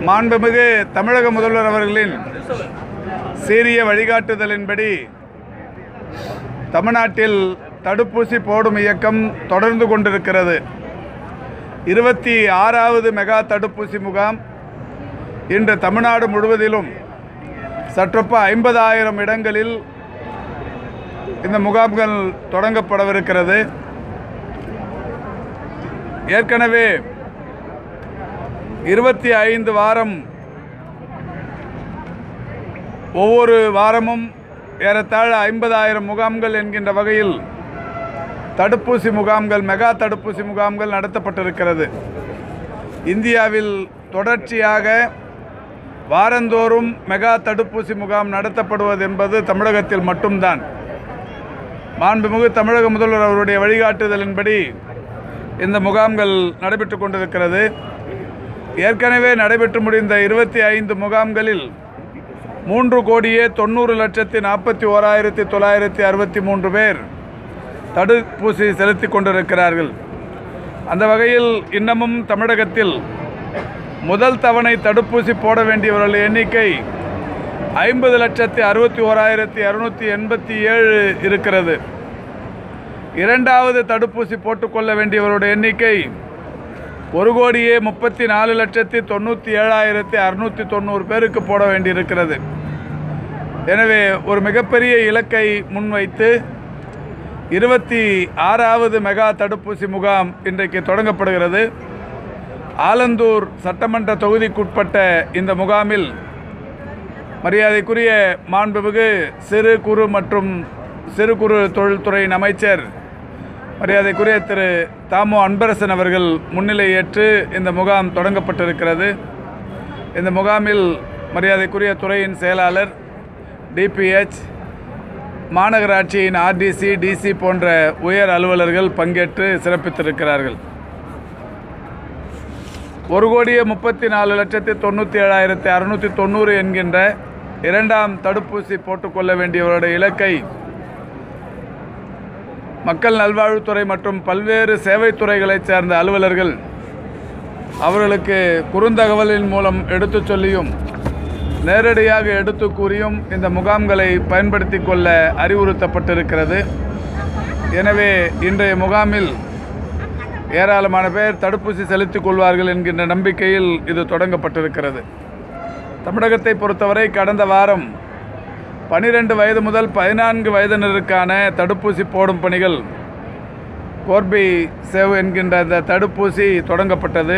மாண்புமிகு தமிழக முதல்வர் அவர்களின் சீரிய வழிகாட்டுதலின்படி தமிழ்நாட்டில் தடுப்பூசி போடும் இயக்கம் தொடர்ந்து கொண்டிருக்கிறது இருபத்தி ஆறாவது மெகா தடுப்பூசி முகாம் இன்று தமிழ்நாடு முழுவதிலும் சற்றொப்ப ஐம்பதாயிரம் இடங்களில் இந்த முகாம்கள் தொடங்கப்படவிருக்கிறது ஏற்கனவே இருபத்தி ஐந்து வாரம் ஒவ்வொரு வாரமும் ஏறத்தாழ ஐம்பதாயிரம் முகாம்கள் என்கின்ற வகையில் தடுப்பூசி முகாம்கள் மெகா தடுப்பூசி முகாம்கள் நடத்தப்பட்டிருக்கிறது இந்தியாவில் தொடர்ச்சியாக வாரந்தோறும் மெகா தடுப்பூசி முகாம் நடத்தப்படுவது என்பது தமிழகத்தில் மட்டும்தான் மாண்புமிகு தமிழக முதல்வர் அவருடைய வழிகாட்டுதலின்படி இந்த முகாம்கள் நடைபெற்று கொண்டிருக்கிறது ஏற்கனவே நடைபெற்று முடிந்த இருபத்தி ஐந்து முகாம்களில் மூன்று கோடியே தொண்ணூறு லட்சத்தி நாற்பத்தி ஓராயிரத்தி தொள்ளாயிரத்தி அறுபத்தி மூன்று பேர் தடுப்பூசி செலுத்தி கொண்டிருக்கிறார்கள் அந்த வகையில் இன்னமும் தமிழகத்தில் முதல் தவணை தடுப்பூசி போட வேண்டியவர்கள் எண்ணிக்கை ஐம்பது லட்சத்தி அறுபத்தி ஓராயிரத்தி இரநூத்தி எண்பத்தி ஏழு இருக்கிறது இரண்டாவது தடுப்பூசி போட்டுக்கொள்ள வேண்டியவருடைய எண்ணிக்கை ஒரு கோடியே முப்பத்தி நாலு லட்சத்தி தொண்ணூற்றி ஏழாயிரத்தி அறுநூற்றி தொண்ணூறு பேருக்கு போட வேண்டியிருக்கிறது எனவே ஒரு மிகப்பெரிய இலக்கை முன்வைத்து இருபத்தி ஆறாவது மெகா தடுப்பூசி முகாம் இன்றைக்கு தொடங்கப்படுகிறது ஆலந்தூர் சட்டமன்ற தொகுதிக்குட்பட்ட இந்த முகாமில் மரியாதைக்குரிய மாண்புமிகு சிறு குறு மற்றும் சிறு குறு தொழில்துறையின் அமைச்சர் மரியாதைக்குரிய திரு தாமோ அன்பரசன் அவர்கள் முன்னிலை ஏற்று இந்த முகாம் தொடங்கப்பட்டிருக்கிறது இந்த முகாமில் மரியாதைக்குரிய துறையின் செயலாளர் டிபிஹெச் மாநகராட்சியின் ஆர்டிசி டிசி போன்ற உயர் அலுவலர்கள் பங்கேற்று சிறப்பித்திருக்கிறார்கள் ஒரு கோடியே முப்பத்தி நாலு லட்சத்தி தொண்ணூற்றி ஏழாயிரத்தி அறுநூற்றி தொண்ணூறு என்கின்ற இரண்டாம் தடுப்பூசி போட்டுக்கொள்ள வேண்டியவருடைய இலக்கை மக்கள் நல்வாழ்வுத்துறை மற்றும் பல்வேறு சேவைத்துறைகளைச் சேர்ந்த அலுவலர்கள் அவர்களுக்கு குறுந்தகவலின் மூலம் எடுத்துச் சொல்லியும் நேரடியாக எடுத்து கூறியும் இந்த முகாம்களை பயன்படுத்தி கொள்ள அறிவுறுத்தப்பட்டிருக்கிறது எனவே இன்றைய முகாமில் ஏராளமான பேர் தடுப்பூசி செலுத்திக் கொள்வார்கள் என்கின்ற நம்பிக்கையில் இது தொடங்கப்பட்டிருக்கிறது தமிழகத்தை பொறுத்தவரை கடந்த வாரம் பனிரெண்டு வயது முதல் பதினான்கு வயதினருக்கான தடுப்பூசி போடும் பணிகள் கோர்பி சேவ் என்கின்ற இந்த தடுப்பூசி தொடங்கப்பட்டது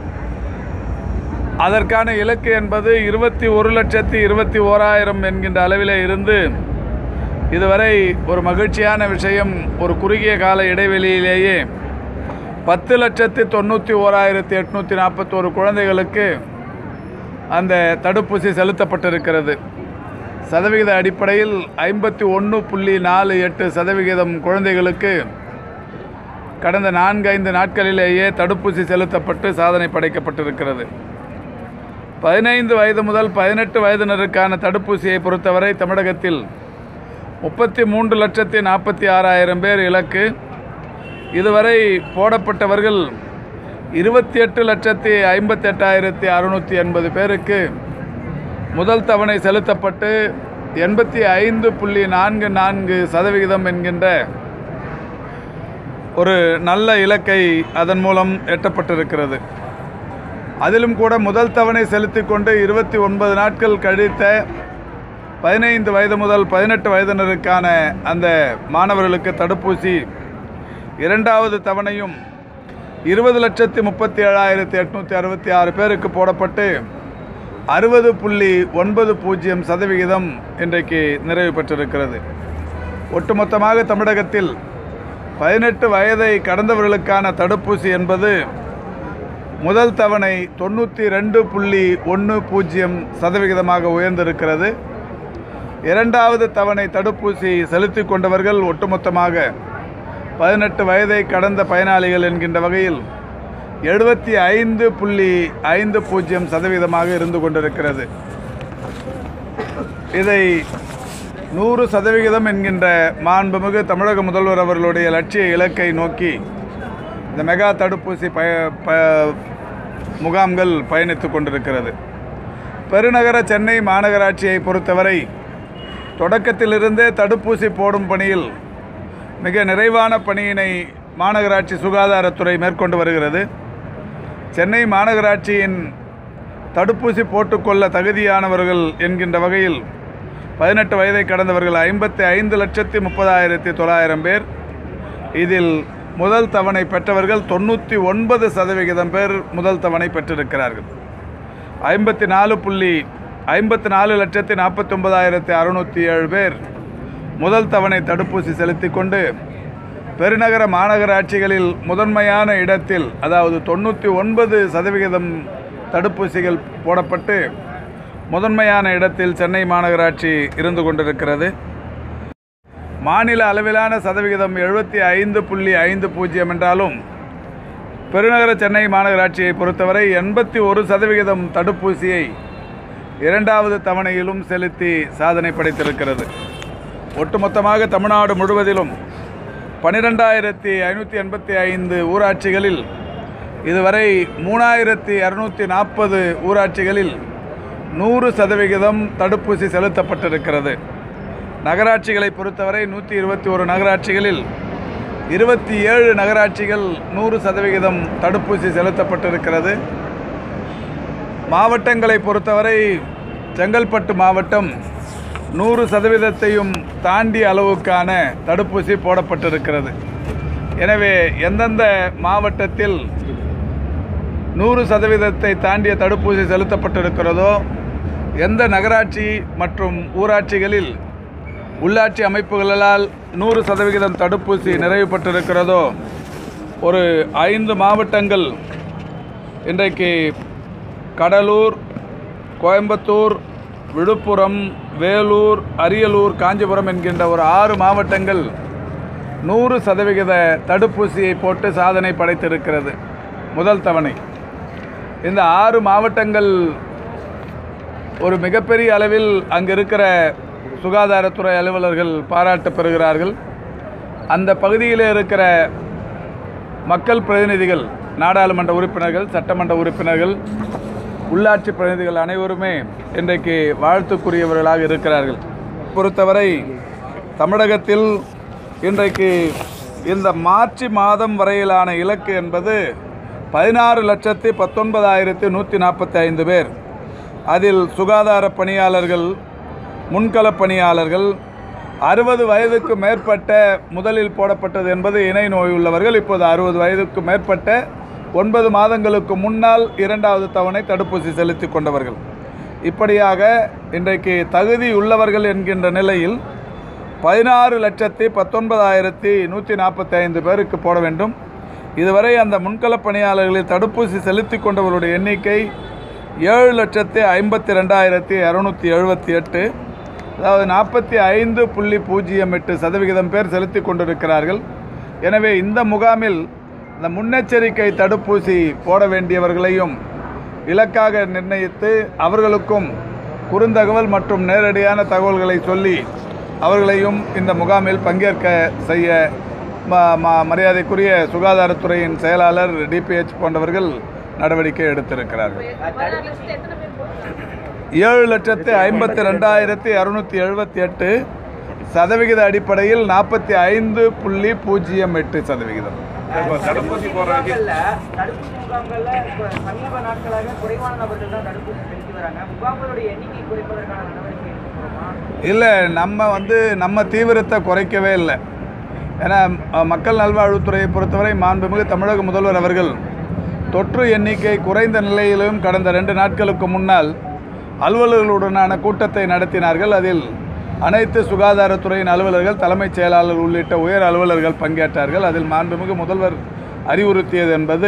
அதற்கான இலக்கு என்பது இருபத்தி ஒரு லட்சத்தி இருபத்தி ஓராயிரம் என்கின்ற அளவிலே இருந்து இதுவரை ஒரு மகிழ்ச்சியான விஷயம் ஒரு குறுகிய கால இடைவெளியிலேயே பத்து லட்சத்தி தொண்ணூற்றி ஓராயிரத்தி எட்நூற்றி நாற்பத்தோரு குழந்தைகளுக்கு அந்த தடுப்பூசி செலுத்தப்பட்டிருக்கிறது சதவிகித அடிப்படையில் ஐம்பத்தி ஒன்று புள்ளி நாலு எட்டு சதவிகிதம் குழந்தைகளுக்கு கடந்த நான்கு ஐந்து நாட்களிலேயே தடுப்பூசி செலுத்தப்பட்டு சாதனை படைக்கப்பட்டிருக்கிறது பதினைந்து வயது முதல் பதினெட்டு வயதினருக்கான தடுப்பூசியை பொறுத்தவரை தமிழகத்தில் முப்பத்தி மூன்று லட்சத்தி நாற்பத்தி ஆறாயிரம் பேர் இலக்கு இதுவரை போடப்பட்டவர்கள் இருபத்தி எட்டு லட்சத்தி ஐம்பத்தி எட்டாயிரத்தி அறுநூற்றி எண்பது பேருக்கு முதல் தவணை செலுத்தப்பட்டு எண்பத்தி ஐந்து புள்ளி நான்கு நான்கு சதவிகிதம் என்கின்ற ஒரு நல்ல இலக்கை அதன் மூலம் எட்டப்பட்டிருக்கிறது அதிலும் கூட முதல் தவணை செலுத்திக் கொண்டு இருபத்தி ஒன்பது நாட்கள் கழித்த பதினைந்து வயது முதல் பதினெட்டு வயதினருக்கான அந்த மாணவர்களுக்கு தடுப்பூசி இரண்டாவது தவணையும் இருபது லட்சத்தி முப்பத்தி ஏழாயிரத்தி எட்நூற்றி அறுபத்தி ஆறு பேருக்கு போடப்பட்டு அறுபது புள்ளி ஒன்பது பூஜ்ஜியம் சதவிகிதம் இன்றைக்கு நிறைவு பெற்றிருக்கிறது ஒட்டுமொத்தமாக தமிழகத்தில் பதினெட்டு வயதை கடந்தவர்களுக்கான தடுப்பூசி என்பது முதல் தவணை தொண்ணூற்றி ரெண்டு புள்ளி ஒன்று பூஜ்ஜியம் சதவிகிதமாக உயர்ந்திருக்கிறது இரண்டாவது தவணை தடுப்பூசி செலுத்திக் கொண்டவர்கள் ஒட்டுமொத்தமாக பதினெட்டு வயதை கடந்த பயனாளிகள் என்கின்ற வகையில் எழுபத்தி ஐந்து புள்ளி ஐந்து பூஜ்ஜியம் சதவீதமாக இருந்து கொண்டிருக்கிறது இதை நூறு சதவிகிதம் என்கின்ற மாண்புமிகு தமிழக முதல்வர் அவர்களுடைய லட்சிய இலக்கை நோக்கி இந்த மெகா தடுப்பூசி பய ப முகாம்கள் பயணித்து கொண்டிருக்கிறது பெருநகர சென்னை மாநகராட்சியை பொறுத்தவரை தொடக்கத்திலிருந்தே தடுப்பூசி போடும் பணியில் மிக நிறைவான பணியினை மாநகராட்சி சுகாதாரத்துறை மேற்கொண்டு வருகிறது சென்னை மாநகராட்சியின் தடுப்பூசி போட்டுக்கொள்ள தகுதியானவர்கள் என்கின்ற வகையில் பதினெட்டு வயதை கடந்தவர்கள் ஐம்பத்தி ஐந்து லட்சத்தி முப்பதாயிரத்தி தொள்ளாயிரம் பேர் இதில் முதல் தவணை பெற்றவர்கள் தொண்ணூற்றி ஒன்பது சதவிகிதம் பேர் முதல் தவணை பெற்றிருக்கிறார்கள் ஐம்பத்தி நாலு புள்ளி ஐம்பத்தி நாலு லட்சத்தி நாற்பத்தி ஒன்பதாயிரத்தி அறுநூற்றி ஏழு பேர் முதல் தவணை தடுப்பூசி செலுத்தி கொண்டு பெருநகர மாநகராட்சிகளில் முதன்மையான இடத்தில் அதாவது தொண்ணூற்றி ஒன்பது சதவிகிதம் தடுப்பூசிகள் போடப்பட்டு முதன்மையான இடத்தில் சென்னை மாநகராட்சி இருந்து கொண்டிருக்கிறது மாநில அளவிலான சதவிகிதம் எழுபத்தி ஐந்து புள்ளி ஐந்து பூஜ்ஜியம் என்றாலும் பெருநகர சென்னை மாநகராட்சியை பொறுத்தவரை எண்பத்தி ஒரு சதவிகிதம் தடுப்பூசியை இரண்டாவது தவணையிலும் செலுத்தி சாதனை படைத்திருக்கிறது ஒட்டுமொத்தமாக தமிழ்நாடு முழுவதிலும் பன்னிரெண்டாயிரத்தி ஐநூற்றி எண்பத்தி ஐந்து ஊராட்சிகளில் இதுவரை மூணாயிரத்தி இரநூத்தி நாற்பது ஊராட்சிகளில் நூறு சதவிகிதம் தடுப்பூசி செலுத்தப்பட்டிருக்கிறது நகராட்சிகளை பொறுத்தவரை நூற்றி இருபத்தி ஒரு நகராட்சிகளில் இருபத்தி ஏழு நகராட்சிகள் நூறு சதவிகிதம் தடுப்பூசி செலுத்தப்பட்டிருக்கிறது மாவட்டங்களை பொறுத்தவரை செங்கல்பட்டு மாவட்டம் நூறு சதவீதத்தையும் தாண்டிய அளவுக்கான தடுப்பூசி போடப்பட்டிருக்கிறது எனவே எந்தெந்த மாவட்டத்தில் நூறு சதவீதத்தை தாண்டிய தடுப்பூசி செலுத்தப்பட்டிருக்கிறதோ எந்த நகராட்சி மற்றும் ஊராட்சிகளில் உள்ளாட்சி அமைப்புகளால் நூறு சதவிகிதம் தடுப்பூசி நிறைவு பெற்றிருக்கிறதோ ஒரு ஐந்து மாவட்டங்கள் இன்றைக்கு கடலூர் கோயம்புத்தூர் விழுப்புரம் வேலூர் அரியலூர் காஞ்சிபுரம் என்கின்ற ஒரு ஆறு மாவட்டங்கள் நூறு சதவிகித தடுப்பூசியை போட்டு சாதனை படைத்திருக்கிறது முதல் தவணை இந்த ஆறு மாவட்டங்கள் ஒரு மிகப்பெரிய அளவில் அங்கு இருக்கிற சுகாதாரத்துறை அலுவலர்கள் பாராட்டு பெறுகிறார்கள் அந்த பகுதியில் இருக்கிற மக்கள் பிரதிநிதிகள் நாடாளுமன்ற உறுப்பினர்கள் சட்டமன்ற உறுப்பினர்கள் உள்ளாட்சி பிரதிநிதிகள் அனைவருமே இன்றைக்கு வாழ்த்துக்குரியவர்களாக இருக்கிறார்கள் பொறுத்தவரை தமிழகத்தில் இன்றைக்கு இந்த மார்ச் மாதம் வரையிலான இலக்கு என்பது பதினாறு லட்சத்தி பத்தொன்பதாயிரத்தி நூற்றி நாற்பத்தி ஐந்து பேர் அதில் சுகாதார பணியாளர்கள் முன்களப் பணியாளர்கள் அறுபது வயதுக்கு மேற்பட்ட முதலில் போடப்பட்டது என்பது இணை நோய் உள்ளவர்கள் இப்போது அறுபது வயதுக்கு மேற்பட்ட ஒன்பது மாதங்களுக்கு முன்னால் இரண்டாவது தவணை தடுப்பூசி செலுத்தி கொண்டவர்கள் இப்படியாக இன்றைக்கு தகுதி உள்ளவர்கள் என்கின்ற நிலையில் பதினாறு லட்சத்தி பத்தொன்பதாயிரத்தி நூற்றி நாற்பத்தி ஐந்து பேருக்கு போட வேண்டும் இதுவரை அந்த முன்களப் பணியாளர்களில் தடுப்பூசி செலுத்தி கொண்டவருடைய எண்ணிக்கை ஏழு லட்சத்தி ஐம்பத்தி ரெண்டாயிரத்தி இரநூத்தி எழுபத்தி எட்டு அதாவது நாற்பத்தி ஐந்து புள்ளி பூஜ்ஜியம் எட்டு சதவிகிதம் பேர் செலுத்தி கொண்டிருக்கிறார்கள் எனவே இந்த முகாமில் இந்த முன்னெச்சரிக்கை தடுப்பூசி போட வேண்டியவர்களையும் இலக்காக நிர்ணயித்து அவர்களுக்கும் குறுந்தகவல் மற்றும் நேரடியான தகவல்களை சொல்லி அவர்களையும் இந்த முகாமில் பங்கேற்க செய்ய ம- ம- மரியாதைக்குரிய சுகாதாரத்துறையின் செயலாளர் டிபிஹெச் போன்றவர்கள் நடவடிக்கை எடுத்திருக்கிறார்கள் பதினாறு லட்சத்து எத்தனை பேர் போட்டிருக்காங்க ஏழு லட்சத்து ஐம்பத்தி ரெண்டாயிரத்தி இரநூத்தி எழுபத்தி எட்டு சதவிகித அடிப்படையில் நாற்பத்தி ஐந்து புள்ளி பூஜ்ஜியம் எட்டு சதவிகிதம் தடுப்பூசி முகாம்கள்ல தடுப்பூசி முகாம்கள்ல இப்ப சமீப நாட்களாக குறைவான நபர்கள் தான் தடுப்பூசி செலுத்தி வராங்க முகாம்களுடைய எண்ணிக்கை குறைப்பதற்கான நடவடிக்கை எடுக்கப்படுமா இல்லை நம்ம வந்து நம்ம தீவிரத்தை குறைக்கவே இல்லை ஏன்னா அஹ், மக்கள் நல்வாழ்வுத்துறையை பொறுத்தவரை மாண்புமிகு தமிழக முதல்வர் அவர்கள் தொற்று எண்ணிக்கை குறைந்த நிலையிலும் கடந்த ரெண்டு நாட்களுக்கு முன்னால் அலுவலர்களுடனான கூட்டத்தை நடத்தினார்கள் அதில் அனைத்து சுகாதாரத்துறையின் அலுவலர்கள் தலைமைச் செயலாளர் உள்ளிட்ட உயர் அலுவலர்கள் பங்கேற்றார்கள் அதில் மாண்புமிகு முதல்வர் அறிவுறுத்தியது என்பது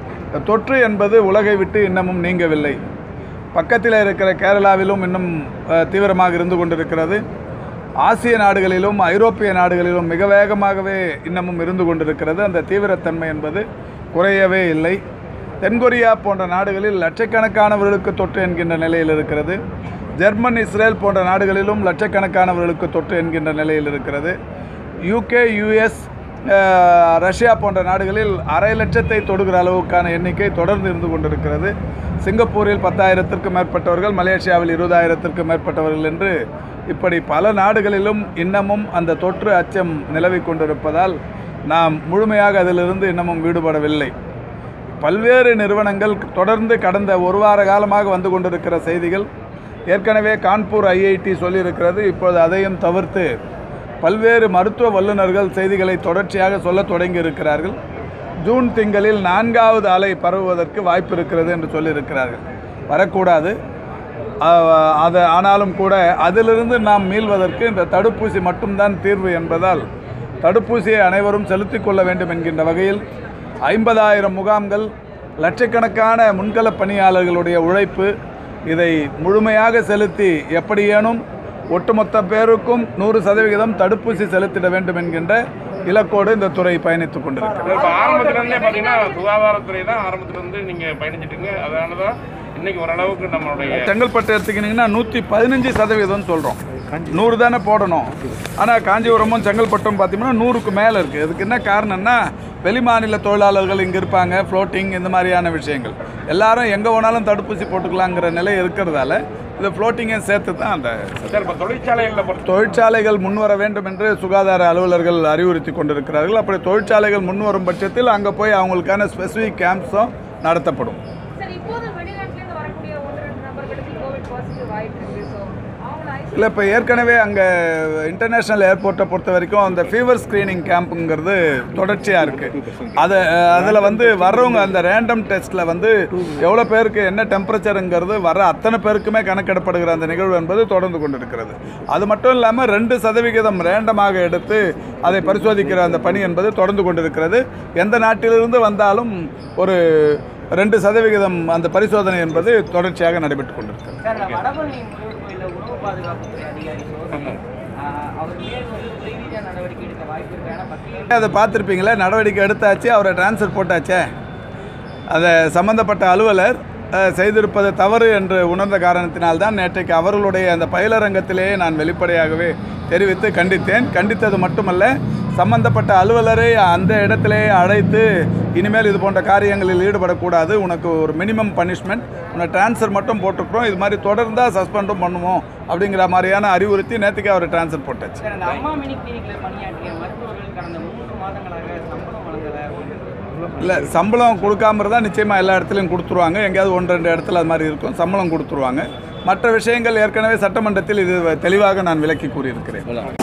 தொற்று என்பது உலகை விட்டு இன்னமும் நீங்கவில்லை பக்கத்தில் இருக்கிற கேரளாவிலும் இன்னும் அஹ், தீவிரமாக இருந்து கொண்டிருக்கிறது ஆசிய நாடுகளிலும் ஐரோப்பிய நாடுகளிலும் மிக வேகமாகவே இன்னமும் இருந்து கொண்டிருக்கிறது அந்த தீவிரத்தன்மை என்பது குறையவே இல்லை தென்கொரியா போன்ற நாடுகளில் லட்சக்கணக்கானவர்களுக்கு தொற்று என்கின்ற நிலையில் இருக்கிறது ஜெர்மன் இஸ்ரேல் போன்ற நாடுகளிலும் லட்சக்கணக்கானவர்களுக்கு தொற்று என்கின்ற நிலையில் இருக்கிறது யூகே யூஎஸ் அஹ், ரஷ்யா போன்ற நாடுகளில் அரை லட்சத்தை தொடுகிற அளவுக்கான எண்ணிக்கை தொடர்ந்து இருந்து கொண்டிருக்கிறது சிங்கப்பூரில் பத்தாயிரத்திற்கும் மேற்பட்டவர்கள் மலேசியாவில் இருபதாயிரத்திற்கும் மேற்பட்டவர்கள் என்று இப்படி பல நாடுகளிலும் இன்னமும் அந்த தொற்று அச்சம் நிலவி கொண்டிருப்பதால் நாம் முழுமையாக அதிலிருந்து இன்னமும் விடுபடவில்லை பல்வேறு நிறுவனங்கள் தொடர்ந்து கடந்த ஒரு வார காலமாக வந்து கொண்டிருக்கிற செய்திகள் ஏற்கனவே கான்பூர் ஐஐடி சொல்லியிருக்கிறது இப்பொழுது அதையும் தவிர்த்து பல்வேறு மருத்துவ வல்லுநர்கள் செய்திகளை தொடர்ச்சியாக சொல்லத் தொடங்கி இருக்கிறார்கள் ஜூன் திங்களில் நான்காவது அலை பரவுவதற்கு வாய்ப்பு இருக்கிறது என்று சொல்லியிருக்கிறார்கள் வரக்கூடாது அஹ், அது ஆனாலும் கூட அதிலிருந்து நாம் மீள்வதற்கு இந்த தடுப்பூசி மட்டும்தான் தீர்வு என்பதால் தடுப்பூசியை அனைவரும் செலுத்திக் கொள்ள வேண்டும் என்கின்ற வகையில் ஐம்பதாயிரம் முகாம்கள் லட்சக்கணக்கான முன்களப் பணியாளர்களுடைய உழைப்பு இதை முழுமையாக செலுத்தி எப்படியேனும் ஒட்டுமொத்த பேருக்கும் நூறு சதவிகிதம் தடுப்பூசி செலுத்திட வேண்டும் என்கின்ற இலக்கோடு இந்த துறை பயணித்துக் கொண்டிருக்கிறது இப்போ ஆரம்பத்துல இருந்தே பார்த்தீங்கன்னா சுகாதாரத்துறை தான் ஆரம்பத்துல இருந்து நீங்க பயணிச்சிட்டீங்க அதனால தான் இன்னைக்கு ஓரளவுக்கு நம்மளுடைய செங்கல்பட்டு எடுத்துக்கிட்டிங்கன்னா நூற்றி பதினஞ்சு சதவீதம் சொல்கிறோம் நூறு தானே போடணும் ஆனால் காஞ்சிபுரமும் செங்கல்பட்டும் பார்த்தீங்கன்னா நூறுக்கு மேலே இருக்குது இதுக்கு என்ன காரணம்னா வெளிமாநில தொழிலாளர்கள் இங்கே இருப்பாங்க ஃப்ளோட்டிங் இந்த மாதிரியான விஷயங்கள் எல்லாரும் எங்கே வேணாலும் தடுப்பூசி போட்டுக்கலாங்கிற நிலை இருக்கிறதால இது ஃப்ளோட்டிங்கை சேர்த்து தான் அந்த சார் இப்போ தொழிற்சாலைகளில் பொறுத்த தொழிற்சாலைகள் முன்வர வேண்டும் என்று சுகாதார அலுவலர்கள் அறிவுறுத்தி கொண்டிருக்கிறார்கள் அப்படி தொழிற்சாலைகள் முன்வரும் பட்சத்தில் அங்கே போய் அவங்களுக்கான ஸ்பெசிஃபிக் கேம்ப்ஸும் நடத்தப்படும் சார் இப்போது வெளிநாட்டிலேருந்து வரக்கூடிய ஒன்று ரெண்டு நபர்களுக்கு கோவிட் பாசிட்டிவ் ஆயிட்டு இருக்கு ஸோ அவங்கள ஐசோலேட் இல்லை இப்போ ஏற்கனவே அங்கே இன்டர்நேஷ்னல் ஏர்போர்ட்டை பொறுத்த வரைக்கும் அந்த ஃபீவர் ஸ்க்ரீனிங் கேம்ப்புங்கிறது தொடர்ச்சியாக இருக்குது அதை அதில் வந்து வர்றவங்க அந்த ரேண்டம் டெஸ்ட்டில் வந்து எவ்வளோ பேருக்கு என்ன டெம்பரேச்சருங்கிறது வர அத்தனை பேருக்குமே கணக்கெடுப்படுகிற அந்த நிகழ்வு என்பது தொடர்ந்து கொண்டிருக்கிறது அது மட்டும் இல்லாமல் ரெண்டு சதவிகிதம் ரேண்டமாக எடுத்து அதை பரிசோதிக்கிற அந்த பணி என்பது தொடர்ந்து கொண்டிருக்கிறது எந்த நாட்டிலிருந்து வந்தாலும் ஒரு ரெண்டு சதவிகிதம் அந்த பரிசோதனை என்பது தொடர்ச்சியாக நடைபெற்று கொண்டிருக்கிறது சார் இந்த வடபழனி முருகன் கோயிலில் உணவு பாதுகாப்புத்துறை அதிகாரி சோதனை ஆஹ், அவர் மேல் வந்து துறை ரீதியாக நடவடிக்கை எடுக்க வாய்ப்பு இருக்கு ஏன்னா பத்திரிகை அதை பார்த்துருப்பீங்களே நடவடிக்கை எடுத்தாச்சு அவரை டிரான்ஸ்ஃபர் போட்டாச்சே அதை சம்பந்தப்பட்ட அலுவலர் அஹ், செய்திருப்பது தவறு என்று உணர்ந்த காரணத்தினால்தான் நேற்றைக்கு அவர்களுடைய அந்த பயிலரங்கத்திலேயே நான் வெளிப்படையாகவே தெரிவித்து கண்டித்தேன் கண்டித்தது மட்டுமல்ல சம்பந்தப்பட்ட அலுவலரை அந்த இடத்திலேயே அழைத்து இனிமேல் இது போன்ற காரியங்களில் ஈடுபடக்கூடாது உனக்கு ஒரு மினிமம் பனிஷ்மெண்ட் உன்னை ட்ரான்ஸ்ஃபர் மட்டும் போட்டுக்கிறோம் இது மாதிரி தொடர்ந்தால் சஸ்பெண்டும் பண்ணுவோம் அப்படிங்கிற மாதிரியான அறிவுறுத்தி நேற்றுக்கு அவரை ட்ரான்ஸ்ஃபர் போட்டாச்சு சார் அந்த அம்மா மினி கிளினிக்கில் பணியாற்றிய மருத்துவர்கள் கடந்த மூன்று மாதங்களாக சம்பளம் வழங்கலை இல்லை சம்பளம் கொடுக்காம இருந்தால் நிச்சயமாக எல்லா இடத்துலையும் கொடுத்துருவாங்க எங்கேயாவது ஒன்று ரெண்டு இடத்துல அது மாதிரி இருக்கும் சம்பளம் கொடுத்துருவாங்க மற்ற விஷயங்கள் ஏற்கனவே சட்டமன்றத்தில் இது தெளிவாக நான் விளக்கி கூறியிருக்கிறேன்